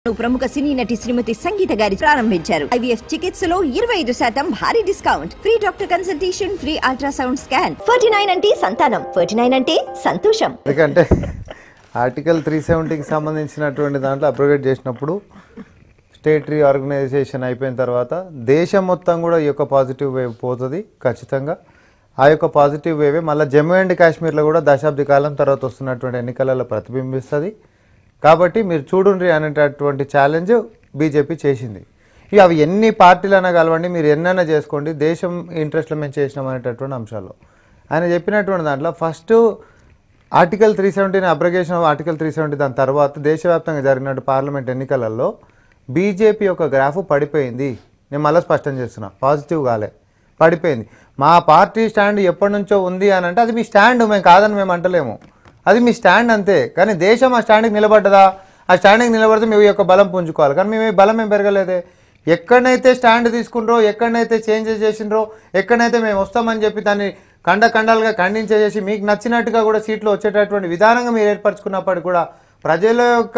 ప్రముఖ సినీ నటి శ్రీమతి సంగీత గారి ప్రారంభించారు ఐవీఎఫ్ చికిత్సలో ఇరవై ఐదు శాతం భారీ discount free doctor consultation free ultrasound scan ferty nine అంటే సంతానం ఫర్టీ నైన్ అంటే సంతోషం ఎందుకంటే ఆర్టికల్ త్రీ సెవెంటీకి సంబంధించినటువంటి దాంట్లో అప్రోగేట్ చేసినప్పుడు స్టేట్ రీఆర్గనైజేషన్ అయిపోయిన తర్వాత దేశం మొత్తం కూడా ఈ యొక్క పాజిటివ్ వేవ్ పోతుంది ఖచ్చితంగా ఆ యొక్క పాజిటివ్ వేవే మళ్ళీ జమ్మూ అండ్ కాశ్మీర్లో కూడా దశాబ్ది కాలం తర్వాత వస్తున్నటువంటి ఎన్నికలలో ప్రతిబింబిస్తుంది కాబట్టి మీరు చూడుండ్రి అనేటటువంటి ఛాలెంజ్ బీజేపీ చేసింది ఇక అవి ఎన్ని పార్టీలైనా కలవండి మీరు ఎన్నైనా చేసుకోండి దేశం ఇంట్రెస్ట్లో మేము చేసినాం అనేటటువంటి అంశాలు ఆయన చెప్పినటువంటి దాంట్లో ఫస్ట్ ఆర్టికల్ త్రీ సెవెంటీని abrogation of article three seventy దాని తర్వాత దేశవ్యాప్తంగా జరిగినట్టు పార్లమెంట్ ఎన్నికలలో బీజేపీ యొక్క గ్రాఫ్ పడిపోయింది నేను మళ్ళీ స్పష్టం చేస్తున్నా పాజిటివ్ కాలే పడిపోయింది మా పార్టీ స్టాండ్ ఎప్పటి నుంచో ఉంది అని అంటే అది మీ స్టాండ్ మేము కాదని మేము అంటలేము అది మీ స్టాండ్ అంతే కానీ దేశం ఆ స్టాండ్కి నిలబడ్డదా ఆ స్టాండ్కి నిలబడితే మీ యొక్క బలం పుంజుకోవాలి కానీ మేము ఈ బలం ఏం పెరగలేదే ఎక్కడనైతే స్టాండ్ తీసుకుండ్రో ఎక్కడనైతే చేంజెస్ చేసిండ్రో ఎక్కడనైతే మేము వస్తామని చెప్పి దాన్ని కండ కండాలుగా ఖండించేసి మీకు నచ్చినట్టుగా కూడా సీట్లు వచ్చేటటువంటి విధానంగా మీరు ఏర్పరచుకున్నప్పటికీ కూడా ప్రజల యొక్క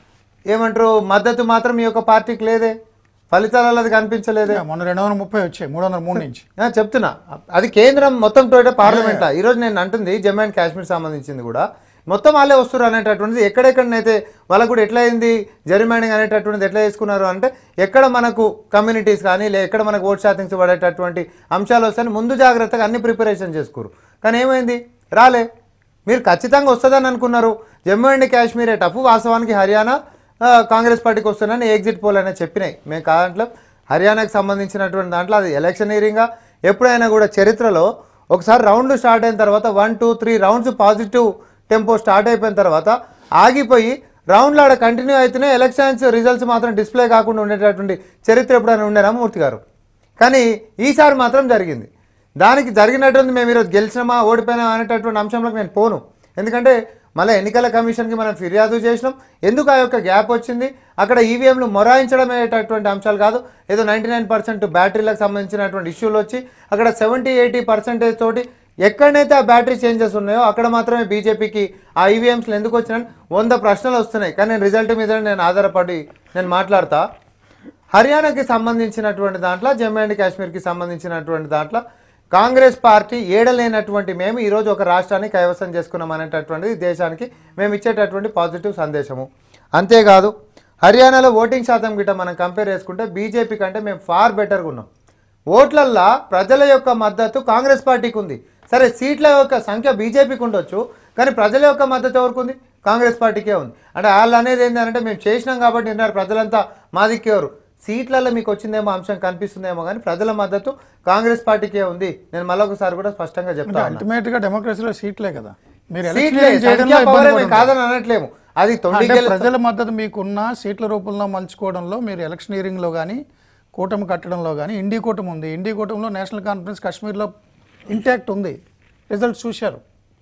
ఏమంటారు మద్దతు మాత్రం మీ యొక్క పార్టీకి లేదే ఫలితాలలో అది కనిపించలేదే మొన్న రెండు వందల ముప్పై వచ్చాయి మూడు వందల మూడు నుంచి ఆ, చెప్తున్నా అది కేంద్రం మొత్తం టోట పార్లమెంట్ ఈరోజు నేను అంటుంది జమ్మూ అండ్ కాశ్మీర్ సంబంధించింది కూడా మొత్తం వాళ్ళే వస్తారు అనేటటువంటిది ఎక్కడెక్కడనైతే వాళ్ళకు కూడా ఎట్లా అయింది జరిమాండింగ్ అనేటటువంటిది ఎట్లా చేసుకున్నారు అంటే ఎక్కడ మనకు కమ్యూనిటీస్ కానీ లే ఎక్కడ మనకు ఓట్ శాతం పడేటటువంటి అంశాలు వస్తాయని ముందు జాగ్రత్తగా అన్ని ప్రిపరేషన్ చేసుకోరు కానీ ఏమైంది రాలే మీరు ఖచ్చితంగా వస్తుందని అనుకున్నారు జమ్మూ అండ్ కాశ్మీరే టఫ్ వాస్తవానికి హర్యానా ఆ, కాంగ్రెస్ పార్టీకి వస్తుందని ఎగ్జిట్ పోల్ అనేది చెప్పినాయి మేము కాదంట్లో హర్యానాకి సంబంధించినటువంటి దాంట్లో అది ఎలక్షనీరింగ్గా ఎప్పుడైనా కూడా చరిత్రలో ఒకసారి రౌండ్ స్టార్ట్ అయిన తర్వాత one two three rounds positive tempo start అయిపోయిన తర్వాత ఆగిపోయి రౌండ్లో ఆడ కంటిన్యూ అయితేనే ఎలక్షన్స్ రిజల్ట్స్ మాత్రం డిస్ప్లే కాకుండా ఉండేటటువంటి చరిత్ర ఎప్పుడైనా ఉండేనా మూర్తి గారు కానీ ఈసారి మాత్రం జరిగింది దానికి జరిగినటువంటి మేము ఈరోజు గెలిచినామా ఓడిపోయినామా అనేటటువంటి అంశంలోకి నేను పోను ఎందుకంటే మళ్ళీ ఎన్నికల కమిషన్కి మనం ఫిర్యాదు చేసినాం ఎందుకు ఆ యొక్క గ్యాప్ వచ్చింది అక్కడ ఈవీఎంలు మొరాయించడం అనేటటువంటి అంశాలు కాదు ఏదో నైంటీ నైన్ పర్సెంట్ బ్యాటరీలకు సంబంధించినటువంటి ఇష్యూలు వచ్చి అక్కడ సెవెంటీ ఎయిటీ పర్సెంటేజ్ తోటి ఎక్కడైతే ఆ బ్యాటరీ చేంజెస్ ఉన్నాయో అక్కడ మాత్రమే బీజేపీకి ఆ ఈవీఎంస్లు ఎందుకు వచ్చినాయని వంద ప్రశ్నలు వస్తున్నాయి కానీ నేను రిజల్ట్ మీద నేను ఆధారపడి నేను మాట్లాడతా హర్యానాకి సంబంధించినటువంటి దాంట్లో జమ్మూ అండ్ కాశ్మీర్కి సంబంధించినటువంటి దాంట్లో కాంగ్రెస్ పార్టీ ఏడలేనటువంటి మేము ఈరోజు ఒక రాష్ట్రాన్ని కైవసం చేసుకున్నాం అనేటటువంటిది దేశానికి మేము ఇచ్చేటటువంటి పాజిటివ్ సందేశము అంతేకాదు హర్యానాలో ఓటింగ్ శాతం గిట్ట మనం కంపేర్ చేసుకుంటే బీజేపీ కంటే మేము ఫార్ బెటర్గా ఉన్నాం ఓట్లల్లా ప్రజల యొక్క మద్దతు కాంగ్రెస్ పార్టీకి ఉంది సరే సీట్ల యొక్క సంఖ్య బీజేపీకి ఉండొచ్చు కానీ ప్రజల యొక్క మద్దతు ఎవరికి ఉంది కాంగ్రెస్ పార్టీకే ఉంది అంటే వాళ్ళు అనేది ఏంటంటే మేము చేసినాం కాబట్టి విన్నారు ప్రజలంతా మా దిక్కేవారు సీట్లలో మీకు వచ్చిందేమో అంశం కనిపిస్తుందేమో కానీ ప్రజల మద్దతు కాంగ్రెస్ పార్టీకే ఉంది నేను మళ్ళొకసారి కూడా స్పష్టంగా చెప్తాను అల్టిమేట్ గా డెమోక్రసీలో సీట్లే కదా మీరు సీట్లే ఎలక్షన్ చేయడంలో సంఖ్యా ఇబ్బంది పవరే మేము పడుతున్నారు. కాదని అనట్లేము అది తొండి అంటే గెలుస్తాం. ప్రజల మద్దతు మీకున్న సీట్ల రూపంలో మలుచుకోవడంలో మీరు ఎలక్షనీరింగ్లో కానీ కూటమి కట్టడంలో కానీ ఇండి కూటమి ఉంది ఇండి కూటమిలో నేషనల్ కాన్ఫరెన్స్ కాశ్మీర్లో ఇంటాక్ట్ ఉంది రిజల్ట్స్ చూశారు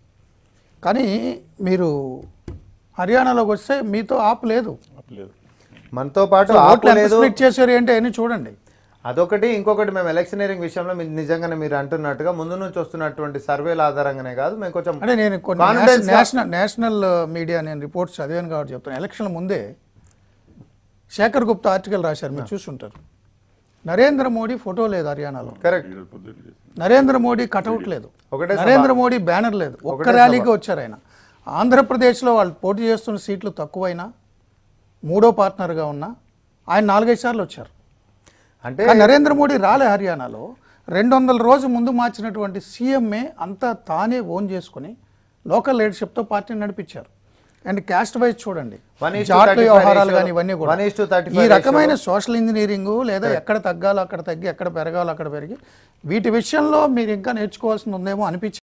కానీ మీరు హర్యానాలోకి వస్తే మీతో ఆపు లేదు మనతో పాటు ఓట్లు ఆపు ఎంత లేదు స్ప్లిట్ చేశారు ఏంటి అని చూడండి అదొకటి ఇంకొకటి మేము ఎలక్షనీరింగ్ విషయంలో మీరు నిజంగానే మీరు అంటున్నట్టుగా ముందు నుంచి వస్తున్నటువంటి సర్వేల ఆధారంగానే కాదు మేము కొంచెం అంటే నేను కొన్ని Confidence గా- నేషనల్ నేషనల్ మీడియా నేను రిపోర్ట్స్ చదివాను కాబట్టి చెప్తాను ఎలక్షన్ల ముందే శేఖర్ గుప్తా ఆర్టికల్ రాశారు మీరు చూసుంటారు నరేంద్ర మోడీ ఫోటో లేదు హర్యానాలో కరెక్ట్ నరేంద్ర మోడీ కటౌట్ లేదు ఒకటే సభ. నరేంద్ర మోడీ బ్యానర్ లేదు ఒక్క ర్యాలీకి వచ్చారు ఆయన ఆంధ్రప్రదేశ్లో వాళ్ళు పోటీ చేస్తున్న సీట్లు తక్కువైనా మూడో పార్ట్నర్గా ఉన్నా ఆయన నాలుగైదు సార్లు వచ్చారు అంటే కానీ నరేంద్ర మోడీ రాలే హర్యానాలో రెండు వందల రోజు ముందు మార్చినటువంటి సీఎంఏ అంతా తానే ఓన్ చేసుకుని లోకల్ లీడర్షిప్తో పార్టీని నడిపించారు అండ్ క్యాస్ట్ వైజ్ చూడండి One is to జాట్ల 35 వ్యవహారాలు ratio, కానీ ఇవన్నీ కూడా one is to 35 ఈ రకమైన సోషల్ ఇంజనీరింగ్ లేదా ఎక్కడ తగ్గాలో అక్కడ తగ్గి ఎక్కడ పెరగాలో అక్కడ పెరిగి వీటి విషయంలో మీరు ఇంకా నేర్చుకోవాల్సింది ఉందేమో అనిపించింది